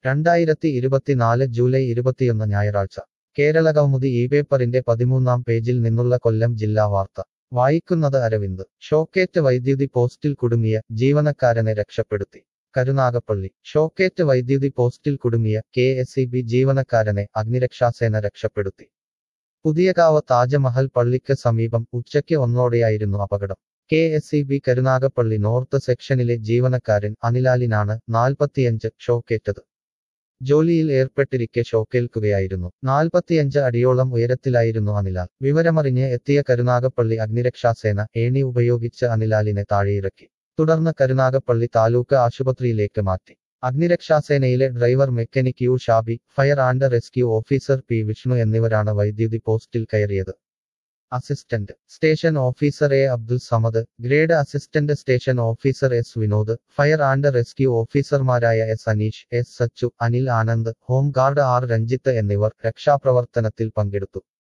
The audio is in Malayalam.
രണ്ടായിരത്തി ഇരുപത്തിനാല് ജൂലൈ ഇരുപത്തിയൊന്ന് ഞായറാഴ്ച കേരള കൗമുദി ഈ പേപ്പറിന്റെ പതിമൂന്നാം പേജിൽ നിന്നുള്ള കൊല്ലം ജില്ലാ വാർത്ത വായിക്കുന്നത് അരവിന്ദ് ഷോക്കേറ്റ് വൈദ്യുതി പോസ്റ്റിൽ കുടുങ്ങിയ ജീവനക്കാരനെ രക്ഷപ്പെടുത്തി കരുനാഗപ്പള്ളി ഷോക്കേറ്റ് വൈദ്യുതി പോസ്റ്റിൽ കുടുങ്ങിയ കെ എസ് ഇ ബി ജീവനക്കാരനെ അഗ്നിരക്ഷാസേന രക്ഷപ്പെടുത്തി പുതിയകാവ് താജ്മഹൽ പള്ളിക്ക് സമീപം ഉച്ചയ്ക്ക് ഒന്നോടെയായിരുന്നു അപകടം K S E B Karunagappally north സെക്ഷനിലെ ജീവനക്കാരൻ അനിലാലിനാണ് നാൽപ്പത്തിയഞ്ച് ഷോക്കേറ്റത് ജോലിയിൽ ഏർപ്പെട്ടിരിക്കെ ഷോക്കേൽക്കുകയായിരുന്നു നാൽപ്പത്തിയഞ്ച് അടിയോളം ഉയരത്തിലായിരുന്നു അനിലാൽ വിവരമറിഞ്ഞ് എത്തിയ കരുനാഗപ്പള്ളി അഗ്നിരക്ഷാസേന ഏണി ഉപയോഗിച്ച് അനിലാലിനെ താഴെയിറക്കി തുടർന്ന് കരുനാഗപ്പള്ളി താലൂക്ക് ആശുപത്രിയിലേക്ക് മാറ്റി അഗ്നിരക്ഷാസേനയിലെ driver mechanic U Shabi fire and rescue officer P Vishnu എന്നിവരാണ് വൈദ്യുതി പോസ്റ്റിൽ കയറിയത് assistant station officer A Abdul Samad grade assistant station officer S Vinod fire and rescue ഓഫീസർമാരായ S Aneesh S Sachu Anil Anand home guard R Ranjith എന്നിവർ രക്ഷാപ്രവർത്തനത്തിൽ പങ്കെടുത്തു